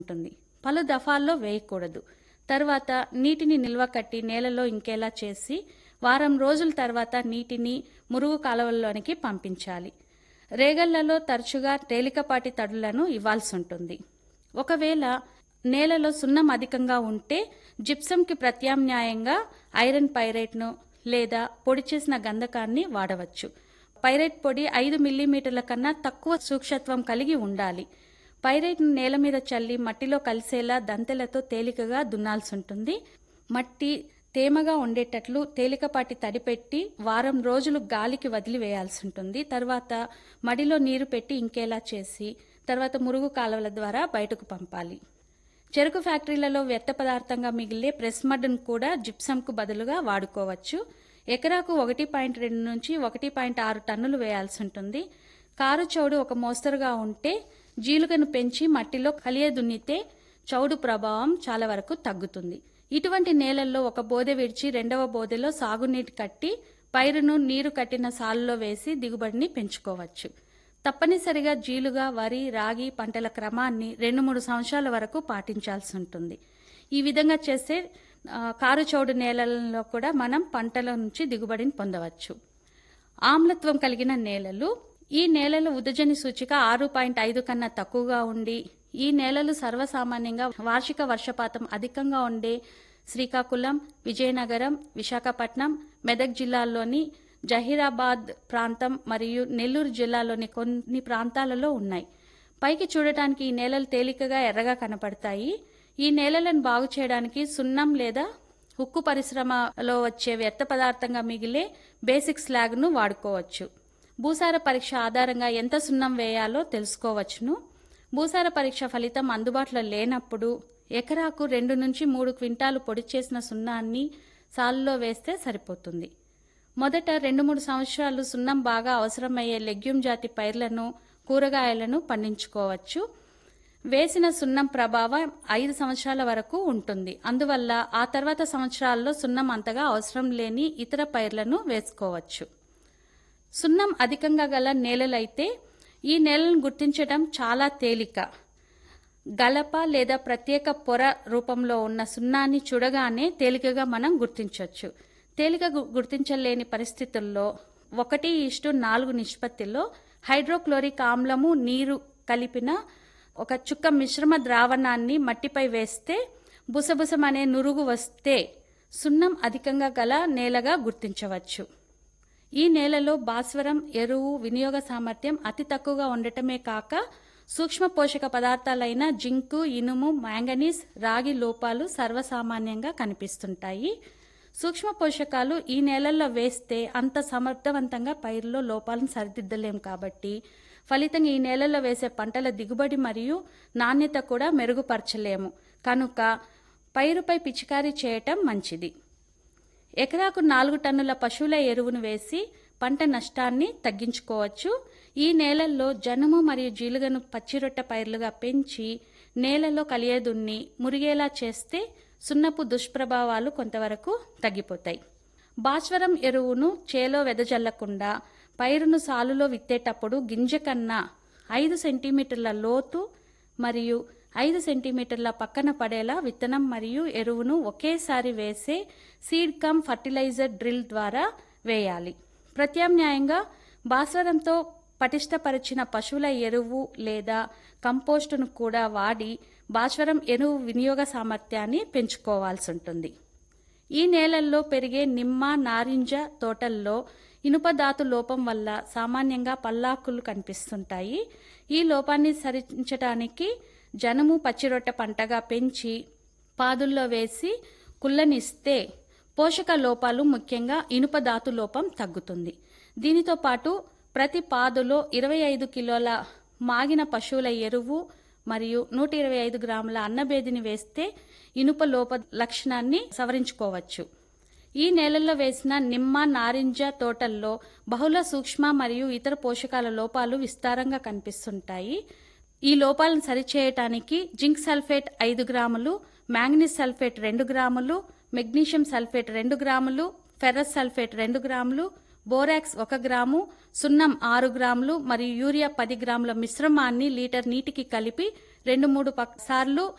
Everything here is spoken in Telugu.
ఉంటుంది పలు దఫాల్లో వేయకూడదు తర్వాత నీటిని నిల్వ కట్టి నేలలో ఇంకేలా చేసి వారం రోజుల తర్వాత నీటిని మురుగు కాలువల్లోనికి పంపించాలి రేగళ్లలో తరచుగా తేలికపాటి తడులను ఇవ్వాల్సి ఉంటుంది ఒకవేళ నేలలో సున్నం అధికంగా ఉంటే జిప్సంకి ప్రత్యామ్నాయంగా ఐరన్ పైరేట్ను లేదా పొడి చేసిన గంధకాన్ని వాడవచ్చు పైరేట్ పొడి ఐదు మిల్లీమీటర్ల కన్నా తక్కువ సూక్ష్మత్వం కలిగి ఉండాలి పైరేట్ను నేల మీద చల్లి మట్టిలో కలిసేలా దంతెలతో తేలికగా దున్నాల్సి ఉంటుంది మట్టి తేమగా ఉండేటట్లు తేలికపాటి తడిపెట్టి వారం రోజులు గాలికి వదిలివేయాల్సి ఉంటుంది తర్వాత మడిలో నీరు పెట్టి ఇంకేలా చేసి తర్వాత మురుగు కాలువల ద్వారా బయటకు పంపాలి చెరుకు ఫ్యాక్టరీలలో వ్యర్థ పదార్థంగా మిగిలే ప్రెస్ మడ్ను కూడా జిప్సంకు బదులుగా వాడుకోవచ్చు ఎకరాకు ఒకటి పాయింట్ రెండు నుంచి ఒకటి పాయింట్ ఆరు టన్నులు వేయాల్సి ఉంటుంది కారు చౌడు ఒక మోస్తరుగా ఉంటే జీలుగను పెంచి మట్టిలో కలియ దున్నితే చౌడు ప్రభావం చాలా వరకు తగ్గుతుంది ఇటువంటి నేలల్లో ఒక బోదె విడిచి రెండవ బోదెలో సాగునీటి కట్టి పైరును నీరు కట్టిన సాలులో వేసి దిగుబడిని పెంచుకోవచ్చు తప్పనిసరిగా జీలుగా వరి రాగి పంటల క్రమాన్ని రెండు మూడు సంవత్సరాల వరకు పాటించాల్సి ఉంటుంది ఈ విధంగా చేస్తే ఆ, కారు చౌడు నేలల్లో కూడా మనం పంటల నుంచి దిగుబడిని పొందవచ్చు ఆమ్లత్వం కలిగిన నేలలు ఈ నేలల ఉదజని సూచిక ఆరు పాయింట్ ఐదు కన్నా తక్కువగా ఉండి ఈ నేలలు సర్వసామాన్యంగా వార్షిక వర్షపాతం అధికంగా ఉండే శ్రీకాకుళం విజయనగరం విశాఖపట్నం మెదక్ జిల్లాల్లోని జహీరాబాద్ ప్రాంతం మరియు నెల్లూరు జిల్లాలోని కొన్ని ప్రాంతాలలో ఉన్నాయి పైకి చూడటానికి ఈ నేలలు తేలికగా ఎర్రగా కనపడతాయి ఈ నేలలను బాగు చేయడానికి సున్నం లేదా ఉక్కు పరిశ్రమలో వచ్చే వ్యర్థ పదార్థంగా మిగిలే బేసిక్ స్లాగ్ను వాడుకోవచ్చు భూసార పరీక్ష ఆధారంగా ఎంత సున్నం వేయాలో తెలుసుకోవచ్చును భూసార పరీక్ష ఫలితం అందుబాటులో లేనప్పుడు ఎకరాకు రెండు నుంచి మూడు క్వింటాలు పొడి చేసిన సున్నాన్ని సాలులో వేస్తే సరిపోతుంది మొదట రెండు మూడు సంవత్సరాలు సున్నం బాగా అవసరమయ్యే లెగ్యూమ్ జాతి పైర్లను కూరగాయలను పండించుకోవచ్చు వేసిన సున్నం ప్రభావం ఐదు సంవత్సరాల వరకు ఉంటుంది అందువల్ల ఆ తర్వాత సంవత్సరాల్లో సున్నం అంతగా అవసరం లేని ఇతర పైర్లను వేసుకోవచ్చు సున్నం అధికంగా గల నేలలైతే ఈ నేలను గుర్తించడం చాలా తేలిక గలప లేదా ప్రత్యేక పొర రూపంలో ఉన్న సున్నాన్ని చూడగానే తేలికగా మనం గుర్తించవచ్చు తేలిక గు- గుర్తించలేని పరిస్థితుల్లో ఒకటి ఇష్టు నాలుగు నిష్పత్తిలో హైడ్రోక్లోరిక్ ఆమ్లము నీరు కలిపిన ఒక చుక్క మిశ్రమ ద్రావణాన్ని మట్టిపై వేస్తే బుసబుసమనే నురుగు వస్తే సున్నం అధికంగా గల నేలగా గుర్తించవచ్చు ఈ నేలలో భాస్వరం ఎరువు వినియోగ సామర్థ్యం అతి తక్కువగా ఉండటమే కాక సూక్ష్మ పోషక పదార్థాలైన జింకు ఇనుము మ్యాంగనీస్ రాగి లోపాలు సర్వసామాన్యంగా కనిపిస్తుంటాయి సూక్ష్మ పోషకాలు ఈ నేలల్లో వేస్తే అంత సమర్థవంతంగా పైరులో లోపాలను సరిదిద్దలేం కాబట్టి ఫలితంగా ఈ నేలల్లో వేసే పంటల దిగుబడి మరియు నాణ్యత కూడా మెరుగుపరచలేము కనుక పైరుపై పిచికారీ చేయటం మంచిది ఎకరాకు నాలుగు టన్నుల పశువుల ఎరువును వేసి పంట నష్టాన్ని తగ్గించుకోవచ్చు ఈ నేలల్లో జనుము మరియు జీలుగను పచ్చిరొట్ట పైర్లుగా పెంచి నేలలో కలియదున్ని మురిగేలా చేస్తే సున్నపు దుష్ప్రభావాలు కొంతవరకు తగ్గిపోతాయి భాస్వరం ఎరువును చేలో వెదజల్లకుండా పైరును సాలులో విత్తేటప్పుడు గింజ కన్నా ఐదు సెంటీమీటర్ల లోతు మరియు ఐదు సెంటీమీటర్ల పక్కన పడేలా విత్తనం మరియు ఎరువును ఒకేసారి వేసే సీడ్ కమ్ ఫర్టిలైజర్ డ్రిల్ ద్వారా వేయాలి ప్రత్యామ్నాయంగా భాస్వరంతో పటిష్టపరిచిన పశువుల ఎరువు లేదా కంపోస్టును కూడా వాడి భాస్వరం ఎరువు వినియోగ సామర్థ్యాన్ని పెంచుకోవాల్సి ఉంటుంది ఈ నేలల్లో పెరిగే నిమ్మ నారింజ తోటల్లో ఇనుప ధాతు లోపం వల్ల సామాన్యంగా పల్లాకులు కనిపిస్తుంటాయి ఈ లోపాన్ని సరించడానికి జనుము పచ్చిరొట్టె పంటగా పెంచి పాదుల్లో వేసి కుళ్ళనిస్తే పోషక లోపాలు ముఖ్యంగా ఇనుప ధాతు లోపం తగ్గుతుంది దీనితో పాటు ప్రతి పాదులో ఇరవై ఐదు కిలోల మాగిన పశువుల ఎరువు మరియు నూట ఇరవై ఐదు గ్రాముల అన్నబేదిని వేస్తే ఇనుప లోప లక్షణాన్ని సవరించుకోవచ్చు ఈ నేలల్లో వేసిన నిమ్మ నారింజ తోటల్లో బహుళ సూక్ష్మ మరియు ఇతర పోషకాల లోపాలు విస్తారంగా కనిపిస్తుంటాయి ఈ లోపాలను సరిచేయటానికి జింక్ సల్ఫేట్ ఐదు గ్రాములు మ్యాంగనీస్ సల్ఫేట్ రెండు గ్రాములు మెగ్నీషియం సల్ఫేట్ రెండు గ్రాములు ఫెర్రస్ సల్ఫేట్ రెండు గ్రాములు బోరాక్స్ ఒక గ్రాము సున్నం ఆరు గ్రాములు మరియు యూరియా పది గ్రాముల మిశ్రమాన్ని లీటర్ నీటికి కలిపి రెండు మూడు పక్ సార్లు